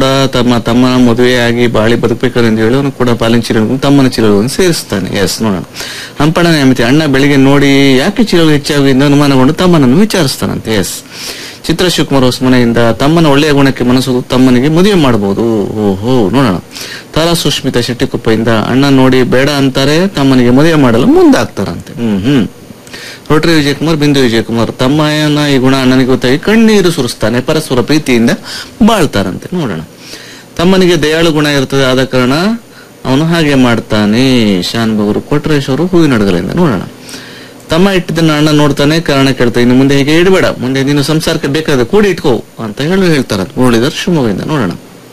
ತಮ್ಮ ತಮ್ಮನ ಮದುವೆಯಾಗಿ ಬಾಳಿ ಬದುಕಬೇಕಂತ ಹೇಳಿ ಅವನು ಕೂಡ ಪಾಲಿನ ಚೀಲಗಳನ್ನು ತಮ್ಮನ ಚೀಲಗಳನ್ನು ಸೇರಿಸ್ತಾನೆ ಎಸ್ ನೋಡೋಣ ಹಂಪಣ ನೇಮಿತಿ ಅಣ್ಣ ಬೆಳಿಗ್ಗೆ ನೋಡಿ ಯಾಕೆ ಚೀಲಗಳು ಹೆಚ್ಚಾಗಿ ಅನುಮಾನಗೊಂಡು ತಮ್ಮನನ್ನು ವಿಚಾರಿಸ್ತಾನಂತೆ ಎಸ್ ಚಿತ್ರ ಶಿವಕುಮಾರ್ ಹೊಸಮನೆಯಿಂದ ತಮ್ಮನ ಒಳ್ಳೆಯ ಗುಣಕ್ಕೆ ಮನಸ್ಸು ತಮ್ಮನಿಗೆ ಮದುವೆ ಮಾಡಬಹುದು ಓಹೋ ನೋಡೋಣ ತಾರಾ ಸುಷ್ಮಿತಾ ಶೆಟ್ಟಿಕೊಪ್ಪಯಿಂದ ಅಣ್ಣ ನೋಡಿ ಬೇಡ ಅಂತಾರೆ ತಮ್ಮನಿಗೆ ಮದುವೆ ಮಾಡಲು ಮುಂದಾಗ್ತಾರಂತೆ ಹ್ಮ್ ಹ್ಮ್ ರೋಟರಿ ವಿಜಯಕುಮಾರ್ ಬಿಂದು ವಿಜಯಕುಮಾರ್ ತಮ್ಮನ ಈ ಗುಣ ಅಣ್ಣನಿಗೆ ಗೊತ್ತಾಗಿ ಕಣ್ಣೀರು ಸುರಿಸ್ತಾನೆ ಪರಸ್ಪರ ಪ್ರೀತಿಯಿಂದ ಬಾಳ್ತಾರಂತೆ ನೋಡೋಣ ತಮ್ಮನಿಗೆ ದಯಾಳು ಗುಣ ಇರ್ತದೆ ಆದ ಕಾರಣ ಅವನು ಹಾಗೆ ಮಾಡ್ತಾನೆ ಶಾನ್ ಬವರು ಕೊಟ್ರೇಶ್ ಅವರು ಹೂವಿನ ಅಡಗಲಿಂದ ನೋಡೋಣ ತಮ್ಮ ಇಟ್ಟಿದ್ದನ್ನ ಅಣ್ಣ ನೋಡ್ತಾನೆ ಕಾರಣ ಕೇಳ್ತಾ ಇನ್ನು ಮುಂದೆ ಹೀಗೆ ಇಡಬೇಡ ಮುಂದೆ ನೀನು ಸಂಸಾರಕ್ಕೆ ಬೇಕಾದ ಕೂಡಿ ಇಟ್ಕೋ ಅಂತ ಹೇಳಿ ಹೇಳ್ತಾರ ಮುರಳೀಧರ್ ಶಿವಮೊಗ್ಗದಿಂದ ನೋಡೋಣ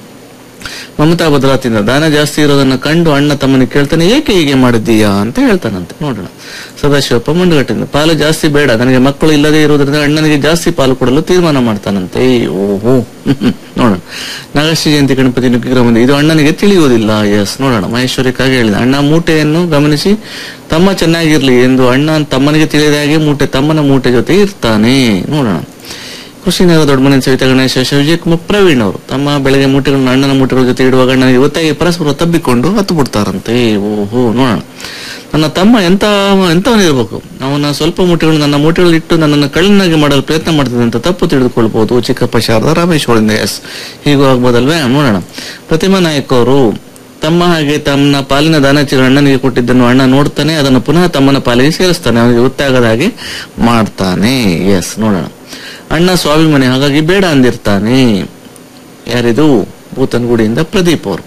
ಮಮತಾ ಭದ್ರಾತಿಂದ ದಾನ ಜಾಸ್ತಿ ಇರೋದನ್ನ ಕಂಡು ಅಣ್ಣ ತಮ್ಮನಿಗೆ ಕೇಳ್ತಾನೆ ಏಕೆ ಹೀಗೆ ಮಾಡಿದ್ದೀಯಾ ಅಂತ ಹೇಳ್ತಾನಂತೆ ನೋಡೋಣ ಸದಾಶಿವಪ್ಪ ಮಂಡಗಟ್ಟಿಂದ ಪಾಲು ಜಾಸ್ತಿ ಬೇಡ ನನಗೆ ಮಕ್ಕಳು ಇಲ್ಲದೆ ಇರುವುದರಿಂದ ಅಣ್ಣನಿಗೆ ಜಾಸ್ತಿ ಪಾಲು ಕೊಡಲು ತೀರ್ಮಾನ ಮಾಡ್ತಾನಂತೆ ಏಯ್, ಓಹೋ ನೋಡೋಣ ನಾಗಶ್ರೀ ಜಯಂತಿ ಗಣಪತಿ ನುಗ್ಗಿರೋ ಮುಂದೆ ಇದು ಅಣ್ಣನಿಗೆ ತಿಳಿಯುವುದಿಲ್ಲ ಎಸ್ ನೋಡೋಣ ಮಹೇಶ್ವರಿಕಾಗಿ ಹೇಳಿದ ಅಣ್ಣ ಮೂಟೆಯನ್ನು ಗಮನಿಸಿ ತಮ್ಮ ಚೆನ್ನಾಗಿರ್ಲಿ ಎಂದು ಅಣ್ಣ ತಮ್ಮನಿಗೆ ತಿಳಿದ ಹಾಗೆ ಮೂಟೆ ತಮ್ಮನ ಮೂಟೆ ಜೊತೆ ಇರ್ತಾನೆ ನೋಡೋಣ ಕೃಷಿನಗರ ದೊಡ್ಡ ಮನೆ ಸವಿತಾ ಗಣೇಶ ಶಿವಜಿಕುಮಾರ್ ಪ್ರವೀಣ್ ಅವರು ತಮ್ಮ ಬೆಳಗ್ಗೆ ಮೂಟೆಗಳನ್ನ ಅಣ್ಣನ ಮೂಟೆಗಳ ಜೊತೆ ಇಡುವಾಗ ಅಣ್ಣನಿಗೆ ಗೊತ್ತಾಗಿ ಪರಸ್ಪರ ತಬ್ಬಿಕೊಂಡು ಹತ್ತು ಬಿಡ್ತಾರಂತೆ ಓಹೋ ನೋಡೋಣ ನನ್ನ ತಮ್ಮ ಎಂತ ಎಂತವನಿರ್ಬೇಕು ಅವನ ಸ್ವಲ್ಪ ಮೂಟೆಗಳು ನನ್ನ ಮೂಟೆಗಳು ಇಟ್ಟು ನನ್ನನ್ನು ಕಳ್ಳನಾಗಿ ಮಾಡಲು ಪ್ರಯತ್ನ ಮಾಡ್ತಿದ್ದೆ ಅಂತ ತಪ್ಪು ತಿಳಿದುಕೊಳ್ಬಹುದು ಚಿಕ್ಕಪ್ಪ ಶಾರದಾ ರಾಮೇಶ್ವರಿಂದ ಎಸ್ ಹೀಗೂ ಆಗ್ಬೋದಲ್ವೇ ನೋಡೋಣ ಪ್ರತಿಮಾ ನಾಯಕ್ ಅವರು ತಮ್ಮ ಹಾಗೆ ತಮ್ಮ ಪಾಲಿನ ದಾನಚಿರ ಅಣ್ಣನಿಗೆ ಕೊಟ್ಟಿದ್ದನ್ನು ಅಣ್ಣ ನೋಡ್ತಾನೆ ಅದನ್ನು ಪುನಃ ತಮ್ಮನ ಪಾಲಿಗೆ ಸೇರಿಸ್ತಾನೆ ಅವನಿಗೆ ಗೊತ್ತಾಗದ ಹಾಗೆ ಮಾಡ್ತಾನೆ ಎಸ್ ನೋಡೋಣ ಅಣ್ಣ ಸ್ವಾಭಿಮಾನಿ ಹಾಗಾಗಿ ಬೇಡ ಅಂದಿರ್ತಾನೆ ಯಾರಿದು ಭೂತನಗುಡಿಯಿಂದ ಪ್ರದೀಪ್ ಅವರು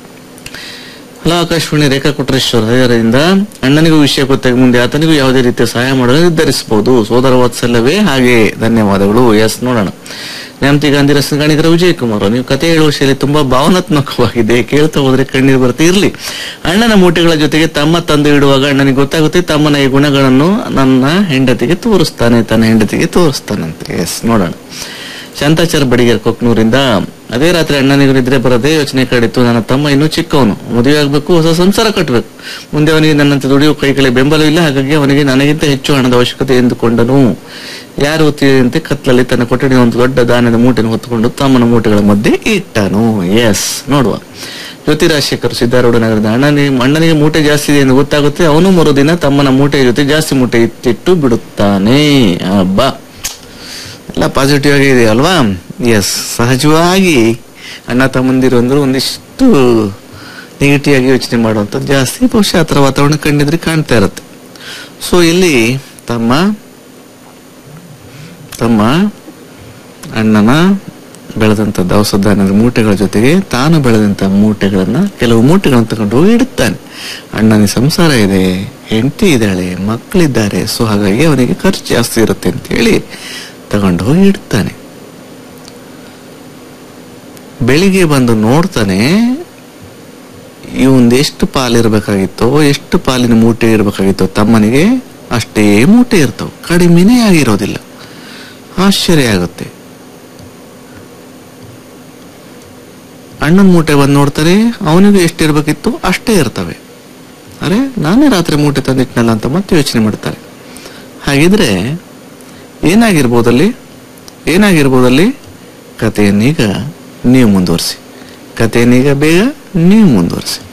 ಹಲೋ ಆಕಾಶವಾಣಿ ರೇಖಾ ಕೊಟ್ರೇಶ್ವರ ಹರಿಹರದಿಂದ ಅಣ್ಣನಿಗೂ ವಿಷಯ ಗೊತ್ತಾಗಿ ಮುಂದೆ ಆತನಿಗೂ ಯಾವುದೇ ರೀತಿಯ ಸಹಾಯ ಮಾಡಲು ನಿರ್ಧರಿಸಬಹುದು ಸೋದರ ವಾತ್ಸಲ್ಯವೇ ಹಾಗೆ ಧನ್ಯವಾದಗಳು ಎಸ್ ನೋಡೋಣ ನ್ಯಾಮತಿ ಗಾಂಧಿ ರಸಗಾಣಿಗರ ವಿಜಯ್ ಕುಮಾರ್ ನೀವು ಕತೆ ಹೇಳುವ ಶೈಲಿ ತುಂಬಾ ಭಾವನಾತ್ಮಕವಾಗಿದೆ ಕೇಳ್ತಾ ಹೋದ್ರೆ ಕಣ್ಣೀರು ಬರ್ತಾ ಇರ್ಲಿ ಅಣ್ಣನ ಮೂಟೆಗಳ ಜೊತೆಗೆ ತಮ್ಮ ತಂದು ಇಡುವಾಗ ಅಣ್ಣನಿಗೆ ಗೊತ್ತಾಗುತ್ತೆ ತಮ್ಮನ ಈ ಗುಣಗಳನ್ನು ನನ್ನ ಹೆಂಡತಿಗೆ ತೋರಿಸ್ತಾನೆ ತನ್ನ ಹೆಂಡತಿಗೆ ತೋರಿಸ್ತಾನಂತೆ ಎಸ್ ನೋಡೋಣ ಶಾಂತಾಚಾರ ಬಡಿಗೇರ್ ಕೊಕ್ನೂರಿಂದ ಅದೇ ರಾತ್ರಿ ಅಣ್ಣನಿಗೆ ನಿದ್ರೆ ಬರದೇ ಯೋಚನೆ ಕಾಡಿತ್ತು ನನ್ನ ತಮ್ಮ ಇನ್ನೂ ಚಿಕ್ಕವನು ಮದುವೆ ಆಗ್ಬೇಕು ಹೊಸ ಸಂಸಾರ ಕಟ್ಟಬೇಕು ಮುಂದೆ ಅವನಿಗೆ ನನ್ನಂತೆ ದುಡಿಯುವ ಕೈಗಳಿಗೆ ಬೆಂಬಲವಿಲ್ಲ ಹಾಗಾಗಿ ಅವನಿಗೆ ನನಗಿಂತ ಹೆಚ್ಚು ಹಣದ ಅವಶ್ಯಕತೆ ಎಂದುಕೊಂಡನು ಯಾರು ತಿಳಿಯಂತೆ ಕತ್ಲಲ್ಲಿ ತನ್ನ ಕೊಠಡಿಯ ಒಂದು ದೊಡ್ಡ ಧಾನ್ಯದ ಮೂಟೆಯನ್ನು ಹೊತ್ತುಕೊಂಡು ತಮ್ಮನ ಮೂಟೆಗಳ ಮಧ್ಯೆ ಇಟ್ಟನು ಎಸ್ ನೋಡುವ ಜ್ಯೋತಿ ರಾಜಶೇಖರ್ ಸಿದ್ದಾರೂಢ ನಗರದ ಅಣ್ಣನಿಗೆ ಅಣ್ಣನಿಗೆ ಮೂಟೆ ಜಾಸ್ತಿ ಇದೆ ಎಂದು ಗೊತ್ತಾಗುತ್ತೆ ಅವನು ಮರುದಿನ ತಮ್ಮನ ಮೂಟೆಯ ಜೊತೆ ಜಾಸ್ತಿ ಮೂಟೆ ಇಟ್ಟಿಟ್ಟು ಬಿಡುತ್ತಾನೆ ಹಬ್ಬ ಎಲ್ಲ ಪಾಸಿಟಿವ್ ಆಗಿ ಇದೆ ಅಲ್ವಾ ಎಸ್ ಸಹಜವಾಗಿ ಅಣ್ಣ ತಮ್ಮಂದಿರು ಅಂದ್ರೆ ಒಂದಿಷ್ಟು ನೆಗೆಟಿವ್ ಆಗಿ ಯೋಚನೆ ಮಾಡುವಂಥದ್ದು ಜಾಸ್ತಿ ಬಹುಶಃ ಆ ಥರ ವಾತಾವರಣ ಕಂಡಿದ್ರೆ ಕಾಣ್ತಾ ಇರುತ್ತೆ ಸೊ ಇಲ್ಲಿ ತಮ್ಮ ತಮ್ಮ ಅಣ್ಣನ ಬೆಳೆದಂತ ದವಸ ಧಾನ್ಯದ ಮೂಟೆಗಳ ಜೊತೆಗೆ ತಾನು ಬೆಳೆದಂತ ಮೂಟೆಗಳನ್ನ ಕೆಲವು ಮೂಟೆಗಳನ್ನು ತಗೊಂಡು ಹೋಗಿ ಇಡುತ್ತಾನೆ ಅಣ್ಣನಿಗೆ ಸಂಸಾರ ಇದೆ ಹೆಂಡತಿ ಇದ್ದಾಳೆ ಮಕ್ಕಳಿದ್ದಾರೆ ಸೊ ಹಾಗಾಗಿ ಅವನಿಗೆ ಖರ್ಚು ಜಾಸ್ತಿ ಇರುತ್ತೆ ಅಂತ ಹೇಳಿ ತಗೊಂಡು ಹೋಗಿ ಇಡ್ತಾನೆ ಬೆಳಿಗ್ಗೆ ಬಂದು ನೋಡ್ತಾನೆ ಇವಂದು ಎಷ್ಟು ಪಾಲಿರ್ಬೇಕಾಗಿತ್ತೋ ಎಷ್ಟು ಪಾಲಿನ ಮೂಟೆ ಇರಬೇಕಾಗಿತ್ತೋ ತಮ್ಮನಿಗೆ ಅಷ್ಟೇ ಮೂಟೆ ಇರ್ತಾವ ಕಡಿಮೆನೇ ಆಗಿರೋದಿಲ್ಲ ಆಶ್ಚರ್ಯ ಆಗುತ್ತೆ ಅಣ್ಣನ ಮೂಟೆ ಬಂದು ನೋಡ್ತಾರೆ ಅವನಿಗೂ ಎಷ್ಟಿರ್ಬೇಕಿತ್ತು ಅಷ್ಟೇ ಇರ್ತವೆ ಅರೆ ನಾನೇ ರಾತ್ರಿ ಮೂಟೆ ತಂದಿಟ್ನಲ್ಲ ಅಂತ ಮತ್ತೆ ಯೋಚನೆ ಮಾಡ್ತಾರೆ ಹಾಗಿದ್ರೆ ಏನಾಗಿರ್ಬೋದಲ್ಲಿ ಏನಾಗಿರ್ಬೋದಲ್ಲಿ ಕಥೆಯನ್ನೀಗ ನೀವು ಮುಂದುವರಿಸಿ ಕಥೆಯನ್ನೀಗ ಬೇಗ ನೀವು ಮುಂದುವರಿಸಿ